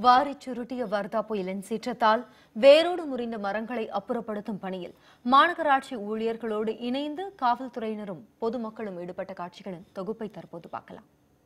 வாரிச் சுருட்டிய வர்தா புயலின் சீற்றத்தால் வேரோடு முறிந்த மரங்களை அப்புறப்படுத்தும் பணியில் மாநகராட்சி ஊழியர்களோடு இணைந்து காவல்துறையினரும் பொதுமக்களும் ஈடுபட்ட காட்சிகளின் தொகுப்பை தற்போது பார்க்கலாம்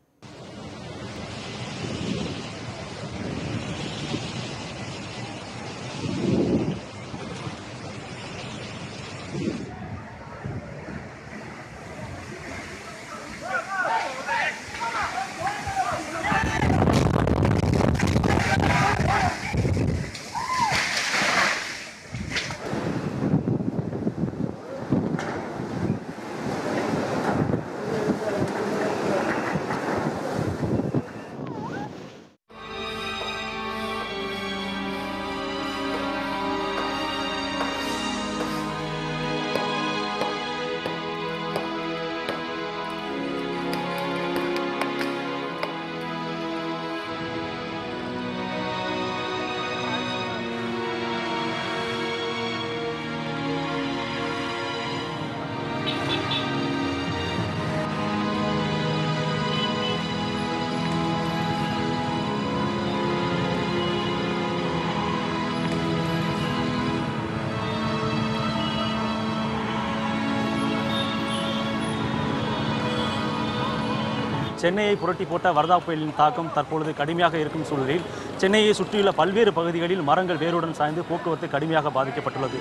சென்னையை புரட்டி போட்ட வர்தா புயலின் தாக்கம் தற்பொழுது கடுமையாக இருக்கும் சூழலில் சென்னையை சுற்றியுள்ள பல்வேறு பகுதிகளில் மரங்கள் வேருடன் சாய்ந்து போக்குவரத்து கடுமையாக பாதிக்கப்பட்டுள்ளது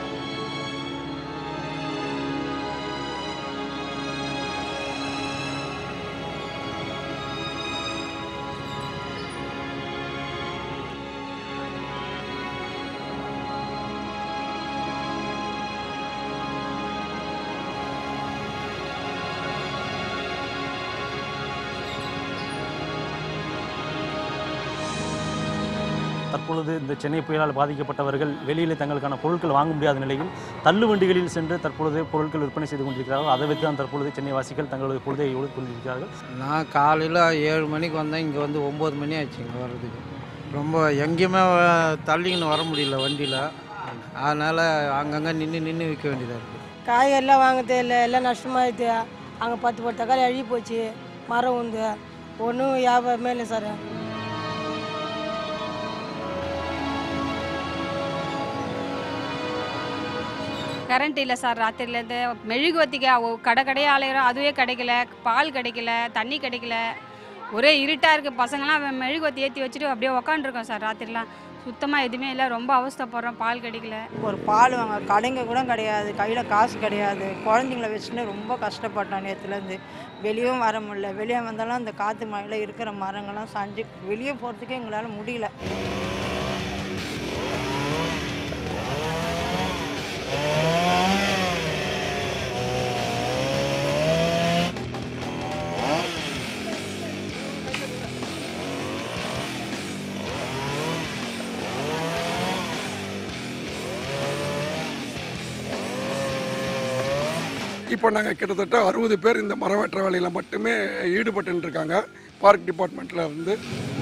தற்பொழுது இந்த சென்னை புயலால் பாதிக்கப்பட்டவர்கள் வெளியில் தங்களுக்கான பொருட்கள் வாங்க முடியாத நிலையில் தள்ளு வண்டிகளில் சென்று தற்பொழுது பொருட்கள் விற்பனை செய்து கொண்டிருக்கிறார்கள் அதை வைத்து தான் தற்பொழுது சென்னை வாசிகள் தங்களது பொழுதை ஒழித்துக் கொண்டிருக்கிறார்கள் நான் காலையில் ஏழு மணிக்கு வந்தேன் இங்கே வந்து ஒம்பது மணி ஆச்சு இங்கே வர்றதுக்கு ரொம்ப எங்கேயுமே வ- தள்ளிக்கின்னு வர முடியல வண்டியில் அதனால் அங்கங்கே நின்று நின்று விற்க வேண்டியதாக இருக்குது காய்கறிலாம் வாங்க இல்லை எல்லாம் நஷ்டமாயிடுது அங்கே பத்து பத்து தக்காளி அழுகி போச்சு மரம் வந்து ஒன்றும் வியாபாரமே இல்லை சார் கரண்ட் இல்லை சார் ராத்திரிலேருந்து மெழுகுவத்திக்கு அவ- கடை கடையாக அலையிறோம் அதுவே கிடைக்கல பால் கிடைக்கல தண்ணி கிடைக்கல ஒரே இருட்டாக இருக்குது பசங்களாம் மெழுகுவத்தி ஏற்றி வச்சுட்டு அப்படியே உக்காந்துருக்கோம் சார் ராத்திரிலாம் சுத்தமாக எதுவுமே இல்லை ரொம்ப அவஸ்தைப்படுறோம் பால் கிடைக்கல ஒரு பால் வாங்க கடைங்க கூட கிடையாது கையில் காசு கிடையாது குழந்தைங்கள வச்சுன்னு ரொம்ப கஷ்டப்பட்டோம் நேற்றுலேருந்து வெளியும் வர முடியல வெளியே வந்தாலும் அந்த காற்று மழையில் இருக்கிற மரங்கள்லாம் சாஞ்சு வெளியே போகிறதுக்கே எங்களால் முடியல இப்போ நாங்கள் கிட்டத்தட்ட அறுபது பேர் இந்த மரம் வெட்டுற வேலையில் மட்டுமே ஈடுபட்டு இருக்காங்க பார்க் டிபார்ட்மெண்ட்டில் இருந்து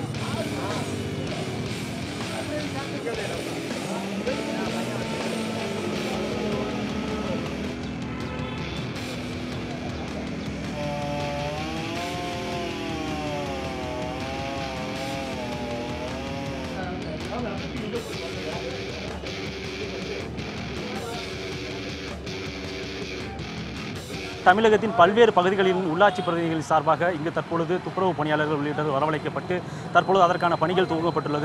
தமிழகத்தின் பல்வேறு பகுதிகளில் உள்ளாட்சி பிரதிநிதிகள் சார்பாக இங்கு தற்பொழுது துப்புரவு பணியாளர்கள் உள்ளிட்டது வரவழைக்கப்பட்டு தற்பொழுது அதற்கான பணிகள் துவங்கப்பட்டுள்ளது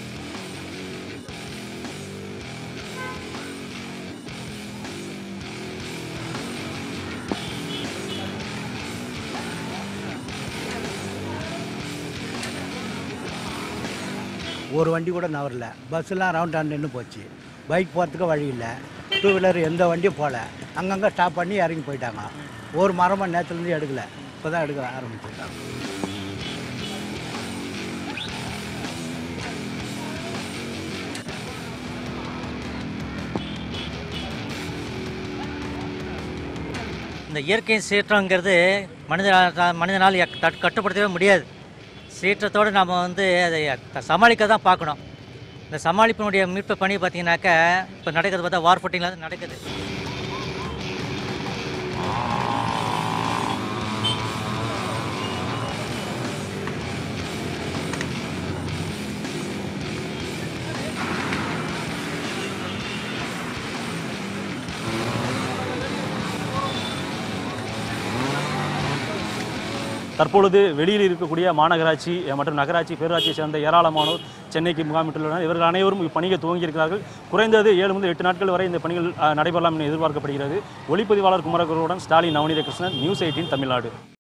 ஒரு வண்டி கூட நவரல பஸ்ஸெல்லாம் ரவுண்ட் ஆன் நின்று போச்சு பைக் போகிறதுக்கு வழி இல்லை டூ வீலர் எந்த வண்டியும் போகல அங்கங்கே ஸ்டாப் பண்ணி இறங்கி போயிட்டாங்க ஒரு மரமாக நேற்றுலேருந்து எடுக்கல இப்போ தான் எடுக்க ஆரம்பிச்சிருக்காங்க இந்த இயற்கை சீற்றங்கிறது மனித மனிதனால் எக்- தட்- கட்டுப்படுத்தவே முடியாது சீற்றத்தோடு நாம் வந்து அதை சமாளிக்க தான் பார்க்கணும் இந்த சமாளிப்பினுடைய மீட்பு பணி பார்த்தீங்கன்னாக்கா இப்போ நடக்கிறது பார்த்தா வார் ஃபுட்டிங்கில் தான் நடக்குது தற்பொழுது வெளியில் இருக்கக்கூடிய மாநகராட்சி அஹ், மற்றும் நகராட்சி பேரூராட்சியை சேர்ந்த ஏராளமானோர் சென்னைக்கு முகாமிட்டுள்ளனர் இவர்கள் அனைவரும் இப்பணியை துவங்கியிருக்கிறார்கள் குறைந்தது ஏழு முதல் எட்டு நாட்கள் வரை இந்த பணிகள் அஹ், நடைபெறலாம் என எதிர்பார்க்கப்படுகிறது ஒளிப்பதிவாளர் குமரகுருவுடன் ஸ்டாலின் நவநீத கிருஷ்ணன் நியூஸ் எயிட்டீன் தமிழ்நாடு